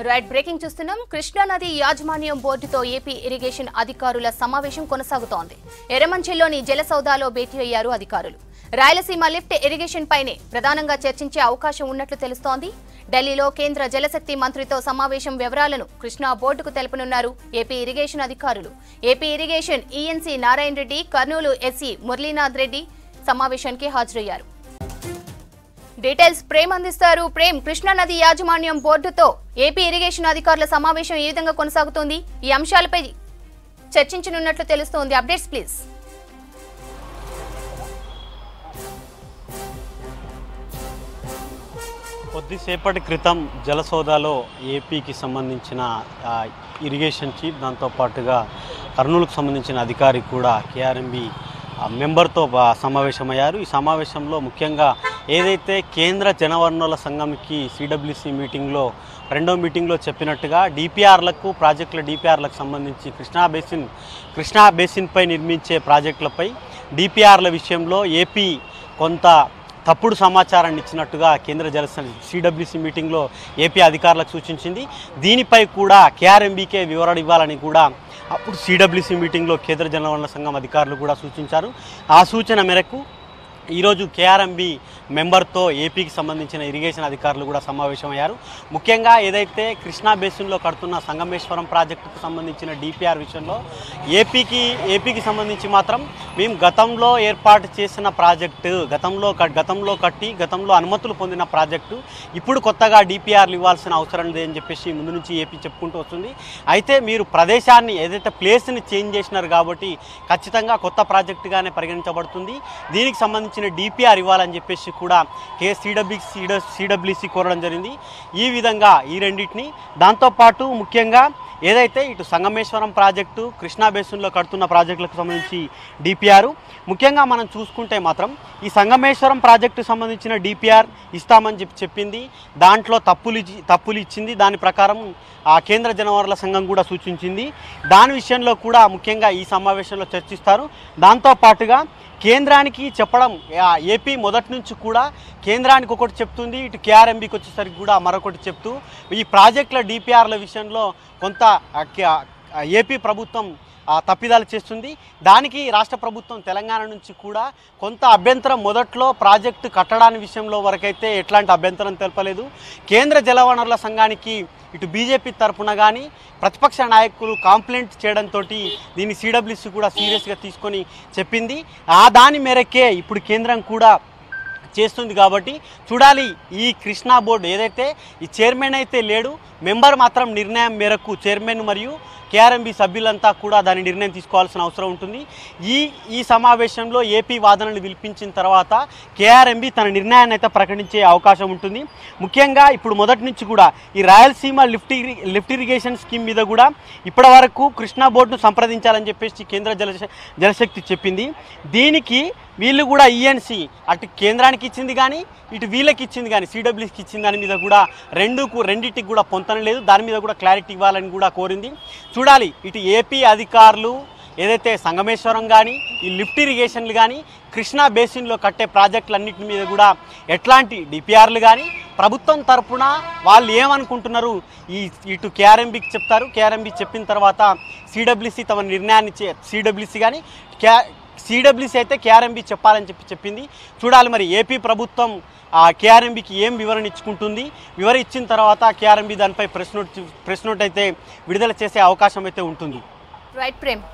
right breaking చూస్తున్నాం కృష్ణానది యాజమాన్యం బోర్డుతో ఏపీ ఇరిగేషన్ అధికారుల సమావేశం కొనసాగుతోంది ఎర్రమంచిలోని జలసౌదాలో భేటీ అయ్యారు అధికారులు రాయలసీమ లిఫ్ట్ ఇరిగేషన్ పైనే ప్రధానంగా చర్చించే అవకాశం ఉన్నట్లు తెలుస్తోంది ఢిల్లీలో కేంద్ర జలశక్తి మంత్రితో సమావేశం వివరాలను కృష్ణా బోర్డుకు తెలుపనున్నారు ఏపీ ఇరిగేషన్ అధికారులు AP irrigation ENC Narayana Reddy Kurnool SE Muralinath Reddy సమావేశానికి హాజరయ్యారు డీటెయిల్స్ ప్రేమ్ అందిస్తారు ప్రేమ్ కృష్ణానది యాజమాన్యం బోర్డుతో ఏపీ ఇరిగేషన్ అధికారుల సమావేశం ఏ విధంగా కొనసాగుతోంది ఈ అంశాలపై చర్చించనున్నట్లు తెలుస్తోంది అప్డేట్స్ ప్లీజ్ కొద్దిసేపటి క్రితం జలసౌదాలో ఏపీకి సంబంధించిన ఆ, ఇరిగేషన్ చీఫ్ దాంతోపాటుగా కర్నూలుకు సంబంధించిన అధికారి కూడా కేఆర్ఎంబి ఆ, మెంబర్తో బా- సమావేశమయ్యారు ఈ సమావేశంలో ముఖ్యంగా ఏదైతే కేంద్ర జనవనరుల సంఘంకి సిడబ్ల్యూసి మీటింగ్లో రెండో మీటింగ్లో చెప్పినట్టుగా డిపిఆర్లకు ప్రాజెక్టుల డిపిఆర్లకు సంబంధించి కృష్ణా బేసిన్ కృష్ణా బేసిన్పై నిర్మించే ప్రాజెక్టులపై డిపిఆర్ల విషయంలో ఏపీ కొంత తప్పుడు సమాచారాన్ని ఇచ్చినట్టుగా కేంద్ర జల సిడబ్ల్యూసి మీటింగ్లో ఏపీ అధికారులకు సూచించింది దీనిపై కూడా కేఆర్ఎంబీకే వివరణ ఇవ్వాలని కూడా అప్పుడు సిడబ్ల్యూసి మీటింగ్లో కేంద్ర జలవనరుల సంఘం అధికారులు కూడా సూచించారు ఆ సూచన మేరకు ఈరోజు కేఆర్ఎంబి మెంబర్తో ఏపీకి సంబంధించిన ఇరిగేషన్ అధికారులు కూడా సమావేశమయ్యారు ముఖ్యంగా ఏదైతే కృష్ణా బేసిన్లో కడుతున్న సంగమేశ్వరం ప్రాజెక్టుకు సంబంధించిన డిపిఆర్ విషయంలో ఏపీకి ఏపీకి సంబంధించి మాత్రం మేము గతంలో ఏర్పాటు చేసిన ప్రాజెక్టు గతంలో క- గతంలో కట్టి గతంలో అనుమతులు పొందిన ప్రాజెక్టు ఇప్పుడు కొత్తగా డిపిఆర్లు ఇవ్వాల్సిన అవసరం లేదని చెప్పేసి ముందు నుంచి ఏపీ చెప్పుకుంటూ వస్తుంది అయితే మీరు ప్రదేశాన్ని ఏదైతే ప్లేస్ని చేంజ్ చేసినారు కాబట్టి ఖచ్చితంగా కొత్త ప్రాజెక్టుగానే పరిగణించబడుతుంది దీనికి సంబంధించిన డిపిఆర్ ఇవ్వాలని చెప్పేసి కూడా కే సిడబ్ల్యూ సిడబ్ల్యూసి కోరడం జరిగింది ఈ విధంగా ఈ రెండింటిని దాంతోపాటు ముఖ్యంగా ఏదైతే ఇటు సంగమేశ్వరం ప్రాజెక్టు కృష్ణా బేసిన్లో కడుతున్న ప్రాజెక్టులకు సంబంధించి డిపిఆర్ ముఖ్యంగా మనం చూసుకుంటే మాత్రం ఈ సంగమేశ్వరం ప్రాజెక్టు సంబంధించిన డిపిఆర్ ఇస్తామని చెప్పి చెప్పింది దాంట్లో తప్పులు ఇచ్చి- తప్పులు ఇచ్చింది దాని ప్రకారం ఆ కేంద్ర జనవరుల సంఘం కూడా సూచించింది దాని విషయంలో కూడా ముఖ్యంగా ఈ సమావేశంలో చర్చిస్తారు దాంతోపాటుగా కేంద్రానికి చెప్పడం ఆ, ఏపీ మొదటి నుంచి కూడా కేంద్రానికి ఒకటి చెప్తుంది ఇటు కేఆర్ఎంబీకి వచ్చేసరికి కూడా మరొకటి చెప్తూ ఈ ప్రాజెక్టుల డిపిఆర్ల విషయంలో కొంత ఆ, కే- ఆ, ఏపీ ప్రభుత్వం ఆ, తప్పిదాలు చేస్తుంది దానికి రాష్ట్ర ప్రభుత్వం తెలంగాణ నుంచి కూడా కొంత అభ్యంతరం మొదట్లో ప్రాజెక్టు కట్టడాని విషయంలో వరకైతే ఎట్లాంటి అభ్యంతరం తెలపలేదు కేంద్ర జలవనరుల సంఘానికి ఇటు బీజేపీ తరపున కానీ ప్రతిపక్ష నాయకులు కాంప్లైంట్ చేయడంతో దీన్ని సిడబ్ల్యూసి కూడా సీరియస్గా తీసుకొని చెప్పింది ఆ దాని మేరకే ఇప్పుడు కేంద్రం కూడా చేస్తుంది కాబట్టి చూడాలి ఈ కృష్ణా బోర్డు ఏదైతే ఈ చైర్మన్ అయితే లేడు మెంబర్ మాత్రం నిర్ణయం మేరకు చైర్మన్ మరియు కేఆర్ఎంబి సభ్యులంతా కూడా దాని నిర్ణయం తీసుకోవాల్సిన అవసరం ఉంటుంది ఈ ఈ సమావేశంలో ఏపీ వాదనలు విలిపించిన తర్వాత కేఆర్ఎంబి తన నిర్ణయాన్ని అయితే ప్రకటించే అవకాశం ఉంటుంది ముఖ్యంగా ఇప్పుడు మొదటి నుంచి కూడా ఈ రాయలసీమ లిఫ్ట్ ఇరి లిఫ్ట్ ఇరిగేషన్ స్కీమ్ మీద కూడా ఇప్పటి వరకు కృష్ణా బోర్డును సంప్రదించాలని చెప్పేసి కేంద్ర జల జలశక్తి చెప్పింది దీనికి వీళ్ళు కూడా ఈఎన్సీ అటు కేంద్రానికి ఇచ్చింది కానీ ఇటు వీళ్ళకి ఇచ్చింది కానీ సిడబ్ల్యూకి ఇచ్చింది దాని మీద కూడా రెండుకు రెండింటికి కూడా పొంతన లేదు దాని మీద కూడా క్లారిటీ ఇవ్వాలని కూడా కోరింది చూడాలి ఇటు ఏపీ అధికారులు ఏదైతే సంగమేశ్వరం కానీ ఈ లిఫ్ట్ ఇరిగేషన్లు కానీ కృష్ణా బేసిన్లో కట్టే ప్రాజెక్టులన్నింటి మీద కూడా ఎట్లాంటి డిపిఆర్లు కానీ ప్రభుత్వం తరపున వాళ్ళు ఏమనుకుంటున్నారు ఈ ఇటు కేఆర్ఎంబికి చెప్తారు కేఆర్ఎంబి చెప్పిన తర్వాత సిడబ్ల్యూసి తమ నిర్ణయాన్ని చే సిడబ్ల్యూసి కానీ కే సిడబ్ల్యూసీ అయితే కేఆర్ఎంబి చెప్పాలని చెప్పి చెప్పింది చూడాలి మరి ఏపీ ప్రభుత్వం ఆ కేఆర్ఎంబికి ఏం వివరణ ఇచ్చుకుంటుంది వివరణ ఇచ్చిన తర్వాత కేఆర్ఎంబి దానిపై ప్రెస్ నోట్ ప్రెస్ నోట్ అయితే విడుదల చేసే అవకాశం అయితే ఉంటుంది రైట్ ప్రేమ్